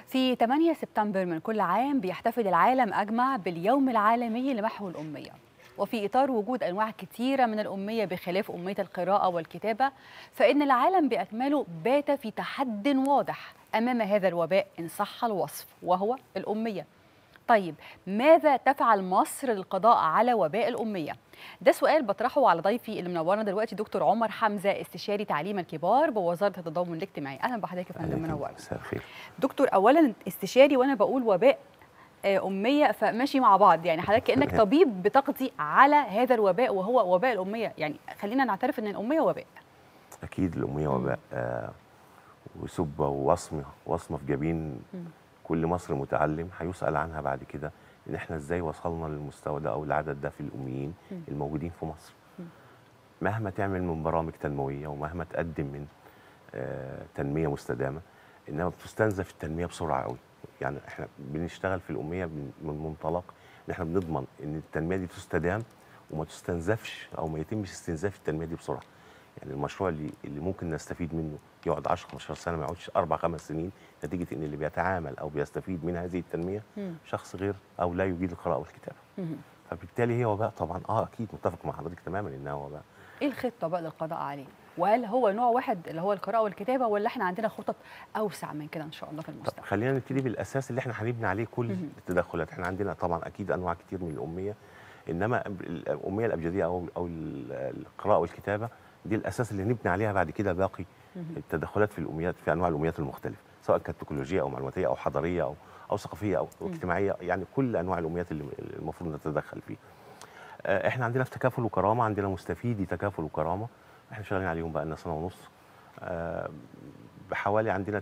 في 8 سبتمبر من كل عام بيحتفل العالم أجمع باليوم العالمي لمحو الأمية وفي إطار وجود أنواع كثيرة من الأمية بخلاف أمية القراءة والكتابة فإن العالم بأكمله بات في تحد واضح أمام هذا الوباء إن صح الوصف وهو الأمية طيب ماذا تفعل مصر للقضاء على وباء الأمية؟ ده سؤال بطرحه على ضيفي اللي منورنا دلوقتي دكتور عمر حمزة استشاري تعليم الكبار بوزارة التضامن الاجتماعي أهلا بحضرتك يا فندم منور مساء الخير دكتور أولا استشاري وأنا بقول وباء آه، أمية فماشي مع بعض يعني حضرتك كأنك تمام. طبيب بتقضي على هذا الوباء وهو وباء الأمية يعني خلينا نعترف إن الأمية وباء اكيد الاميه وباء آه وسبه ووصمه وصمه في جبين كل مصري متعلم هيسال عنها بعد كده ان احنا ازاي وصلنا للمستوى ده او العدد ده في الاميين مم. الموجودين في مصر مهما تعمل من برامج تنمويه ومهما تقدم من آه تنميه مستدامه انما بتستنزف التنميه بسرعه قوي يعني احنا بنشتغل في الاميه من من منطلق ان احنا بنضمن ان التنميه دي تستدام وما تستنزفش او ما يتمش استنزاف التنميه دي بسرعه يعني المشروع اللي اللي ممكن نستفيد منه يقعد 10 15 سنه ما يقعدش اربع خمس سنين نتيجه ان اللي بيتعامل او بيستفيد من هذه التنميه مم. شخص غير او لا يجيد القراءه والكتابه مم. فبالتالي هي وباء طبعا اه اكيد متفق مع حضرتك تماما انها وباء إيه الخطة بقى للقضاء عليه؟ وهل هو نوع واحد اللي هو القراءة والكتابة ولا إحنا عندنا خطط أوسع من كده إن شاء الله في طب المستقبل؟ خلينا نبتدي بالاساس اللي احنا هنبني عليه كل مهم. التدخلات احنا عندنا طبعا اكيد انواع كتير من الاميه انما الاميه الابجديه او او ال- القراءه والكتابه دي الاساس اللي نبني عليها بعد كده باقي مهم. التدخلات في الاميات في انواع الاميات المختلفه سواء كانت تكنولوجيه او معلوماتيه او حضاريه او او ثقافيه او مم. اجتماعيه يعني كل انواع الاميات اللي المفروض نتدخل فيها آه، احنا عندنا في تكافل وكرامه عندنا مستفيدي تكافل وكرامه احنا شغالين عليهم بقى لنا سنه ونص آه، بحوالي عندنا 62%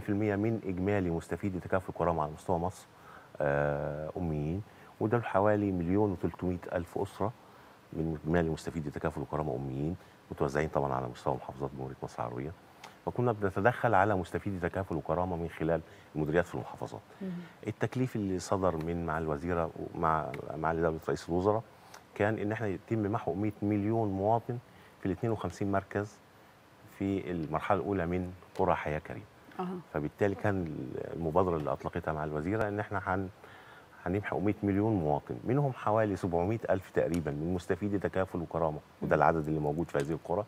من اجمالي مستفيدي تكافل وكرامه على مستوى مصر آه، اميين وده حوالي مليون و300 الف اسره من اجمالي مستفيدي تكافل وكرامه اميين متوزعين طبعا على مستوى محافظات جمهوريه مصر العربيه فكنا بنتدخل على مستفيدي تكافل وكرامه من خلال المديريات في المحافظات مهم. التكليف اللي صدر من مع الوزيره ومع مع دوله رئيس الوزراء كان ان احنا يتم محو 100 مليون مواطن في ال 52 مركز في المرحله الاولى من قرى حياه كريم أها فبالتالي كان المبادره اللي اطلقتها مع الوزيره ان احنا هن هنمحو 100 مليون مواطن منهم حوالي 700 الف تقريبا من مستفيدي تكافل وكرامه وده العدد اللي موجود في هذه القرى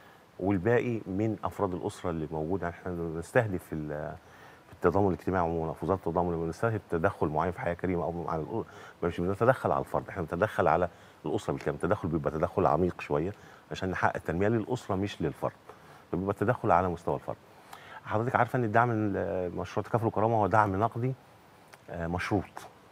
والباقي من افراد الاسره اللي موجوده احنا بنستهدف في ال- في التضامن الاجتماعي عموما في وزاره التضامن بنستهدف تدخل معين في حياه كريمه او على الأ- مش بنتدخل على الفرد احنا بنتدخل على الاسره بالكامل التدخل بيبقى تدخل عميق شويه عشان نحقق التنميه للاسره مش للفرد فبيبقى التدخل على مستوى الفرد حضرتك عارفه ان الدعم ال- مشروع تكافل وكرامه هو دعم نقدي آه، مشروط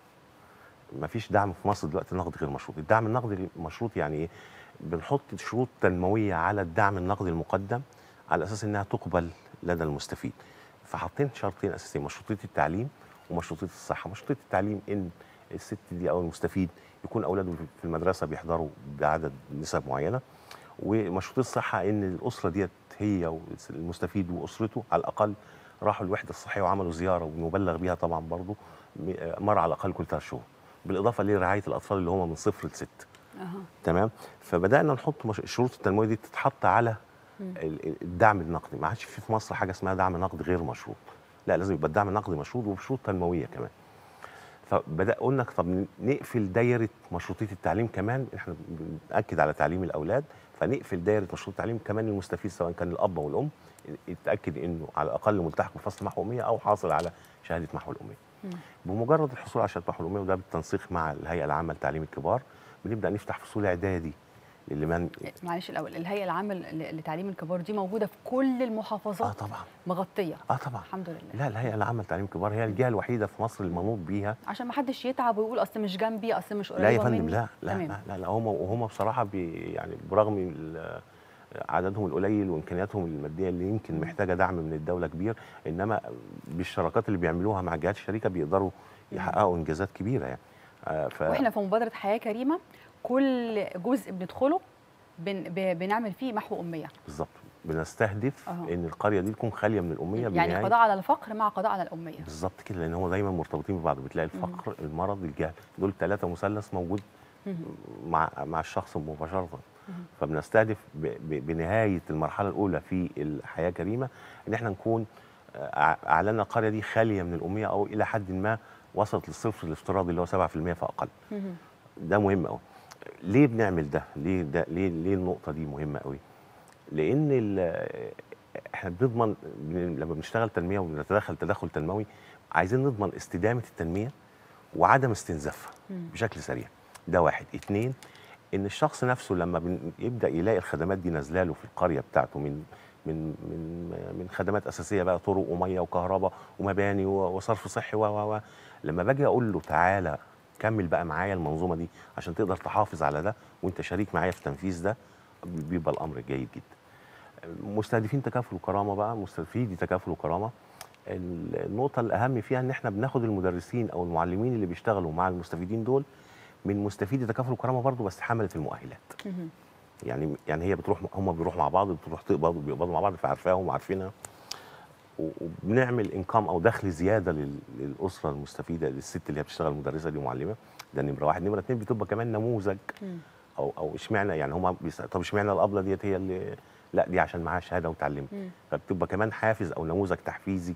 ما فيش دعم في مصر دلوقتي نقدي غير مشروط الدعم النقدي مشروط يعني ايه بنحط شروط تنمويه على الدعم النقدي المقدم على اساس انها تقبل لدى المستفيد فحاطين شرطين اساسيين مشروطيه التعليم ومشروطيه الصحه مشروطيه التعليم ان الست دي او المستفيد يكون اولاده في المدرسه بيحضروا بعدد نسب معينه ومشروطيه الصحه ان الاسره ديت هي والمستفيد واسرته على الاقل راحوا الوحده الصحيه وعملوا زياره ومبلغ بيها طبعا برضه م- مره على الاقل كل ثلاث شهور بالاضافه لرعايه الاطفال اللي هم من صفر لست أها تمام فبدانا نحط مش... الشروط التنمويه دي تتحط على مم. ال- ال- الدعم النقدي ما عادش في في مصر حاجه اسمها دعم نقدي غير مشروط لا لازم يبقى الدعم النقدي مشروط وبشروط تنمويه كمان فبدا قلنا طب نقفل دايره مشروطيه التعليم كمان احنا بناكد على تعليم الاولاد فنقفل دايره مشروط التعليم كمان للمستفيد سواء كان الاب او الام يتاكد انه على الاقل ملتحق بفصل محو اميه او حاصل على شهاده محو الاميه مم. بمجرد الحصول على شهاده محو الاميه وده بالتنسيق مع الهيئه العامه لتعليم الكبار بنبدا نفتح فصول اعدادي لمن معلش الأول الهيئة العامة ل- لتعليم الكبار دي موجودة في كل اه المحافظات طبعا مغطية اه طبعا الحمد لله لا الهيئه العامه لتعليم الكبار هي الجهه الوحيده في مصر المنوط بيها عشان ما حدش يتعب ويقول اصل مش جنبي اصل مش قريبه لا يا فندم مني. لا لا تمام. لا لا, لا هم وهم بصراحه بي يعني برغم ال- عددهم القليل وامكانياتهم الماديه اللي يمكن محتاجه دعم من الدوله كبير انما بالشراكات اللي بيعملوها مع جهات الشركه بيقدروا يحققوا انجازات كبيره يعني آه، ف واحنا في مبادره حياه كريمه كل جزء بندخله بن ب- بنعمل فيه محو اميه بالظبط بنستهدف أها. ان القريه دي تكون خاليه من الاميه يعني بنهاية- قضاء على الفقر مع قضاء على الاميه بالظبط كده لان هو دايما مرتبطين ببعض بتلاقي الفقر المرض الجهل دول ثلاثه مثلث موجود مهم. مع مع الشخص مباشره مهم. فبنستهدف ب- ب- بنهايه المرحله الاولى في الحياه كريمه ان احنا نكون آه، اعلنا القريه دي خاليه من الاميه او الى حد ما وصلت للصفر الافتراضي اللي هو 7% فاقل مهم. ده مهم قوي ليه بنعمل ده ليه ده ليه ليه النقطه دي مهمه قوي لان ال- احنا بنضمن بن- لما بنشتغل تنميه وبنتدخل تدخل تنموي عايزين نضمن استدامه التنميه وعدم استنزافها مم. بشكل سريع ده واحد اتنين ان الشخص نفسه لما بن- يبدا يلاقي الخدمات دي نازله له في القريه بتاعته من من من من خدمات اساسيه بقى طرق وميه وكهرباء ومباني و- وصرف صحي و و و لما باجي اقول له تعالى كمل بقى معايا المنظومه دي عشان تقدر تحافظ على ده وانت شريك معايا في تنفيذ ده بيبقى الامر جيد جدا مستهدفين تكافل وكرامه بقى مستفيدي تكافل وكرامه ال- النقطه الاهم فيها ان احنا بناخد المدرسين او المعلمين اللي بيشتغلوا مع المستفيدين دول من مستفيدي تكافل وكرامه برضه بس حمله المؤهلات مهم. يعني يعني هي بتروح هم بيروحوا مع بعض بتروح تقبض بيقبضوا مع بعض فعارفاهم وعارفينها و- وبنعمل انكم او دخل زياده لل- للاسره المستفيده للست اللي هي بتشتغل مدرسه دي معلمه ده نمره واحد نمره اتنين بتبقى كمان نموذج مم. او او اشمعنى يعني هم طب اشمعنى الابله ديت هي اللي لا دي عشان معاها شهاده وتعلمت مم. فبتبقى كمان حافز او نموذج تحفيزي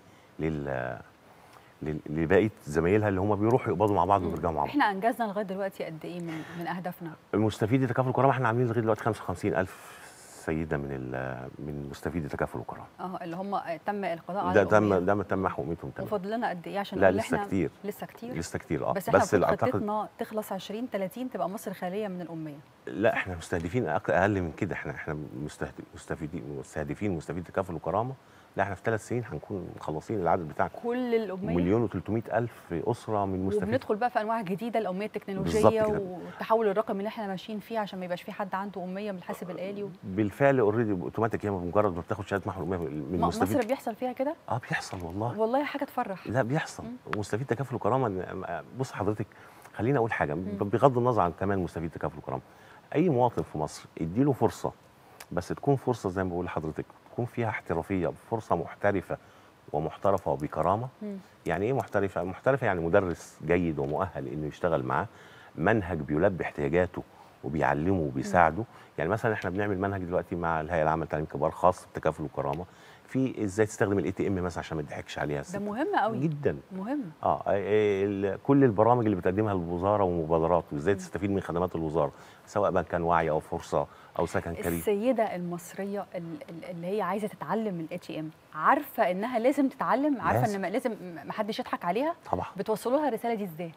لل لل- لبقيه زمايلها اللي هم بيروحوا يقبضوا مع بعض ويرجعوا مع بعض احنا انجزنا لغايه دلوقتي قد ايه من من اهدافنا المستفيد تكافل وكرامه احنا عاملين لغايه دلوقتي 55000 سيده من ال- من مستفيدي تكافل وكرامه اه اللي هم تم القضاء على ده تم الأمية. ده ما تم حقوقتهم تمام وفاضل لنا قد ايه عشان لا نقول لسه احنا كتير لسه كتير لسه كتير اه بس احنا بس المفروض اعتقد خطتنا تخلص 20 30 تبقى مصر خاليه من الاميه لا احنا مستهدفين أق- اقل من كده احنا احنا مستهد- مستفيدين مستهدفين مستفيد تكافل وكرامه لا احنا في ثلاث سنين هنكون مخلصين العدد بتاعنا كل الاميه مليون و300 الف اسره من مستفيد وبندخل بقى في انواع جديده الاميه بالظبط التكنولوجيه كده. والتحول الرقمي اللي احنا ماشيين فيه عشان ما يبقاش في حد عنده اميه من الحاسب الالي و... بالفعل اوريدي اوتوماتيك هي مجرد ما بتاخد شهاده محو الأمية من م- مستفيد مصر بيحصل فيها كده اه بيحصل والله والله حاجه تفرح لا بيحصل مستفيد تكافل وكرامه إن- بص حضرتك خليني اقول حاجه بغض النظر عن كمان مستفيد تكافل وكرامه اي مواطن في مصر اديله فرصه بس تكون فرصه زي ما بقول لحضرتك تكون فيها احترافيه فرصه محترفه ومحترفه وبكرامه مم. يعني ايه محترفه محترفه يعني مدرس جيد ومؤهل انه يشتغل معاه منهج بيلبي احتياجاته وبيعلمه وبيساعده يعني مثلا احنا بنعمل منهج دلوقتي مع الهيئه العامه للتعليم الكبار خاص بتكافل وكرامه في ازاي تستخدم الاي تي ام مثلا عشان ما تضحكش عليها ده الست. مهم قوي جدا مهم اه ال- كل البرامج اللي بتقدمها الوزاره ومبادرات وازاي تستفيد من خدمات الوزاره سواء بقى كان وعي او فرصه او سكن كريم السيده المصريه ال- ال- اللي هي عايزه تتعلم الاتش ام عارفه انها لازم تتعلم عارفه لازم. ان ما- لازم ما حدش يضحك عليها طبعا بتوصلوا لها الرساله دي ازاي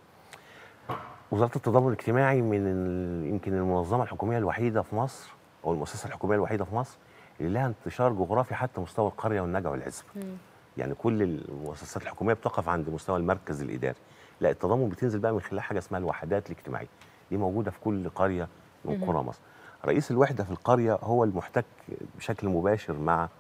وزاره التضامن الاجتماعي من ال- يمكن المنظمه الحكوميه الوحيده في مصر او المؤسسه الحكوميه الوحيده في مصر اللي لها انتشار جغرافي حتى مستوى القريه والنجع والعزب يعني كل المؤسسات الحكوميه بتقف عند مستوى المركز الاداري لا التضامن بتنزل بقى من خلال حاجه اسمها الوحدات الاجتماعيه دي موجوده في كل قريه من قرى مصر رئيس الوحده في القريه هو المحتك بشكل مباشر مع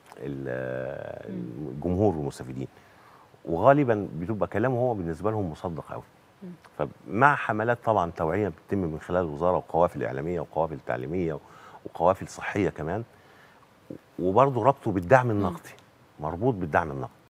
ال- الجمهور والمستفيدين وغالبا بتبقى كلامه هو بالنسبه لهم مصدق قوي فمع حملات طبعا توعيه بتتم من خلال الوزاره وقوافل اعلاميه وقوافل تعليميه وقوافل صحيه كمان وبرضه ربطه بالدعم النقدي مربوط بالدعم النقدي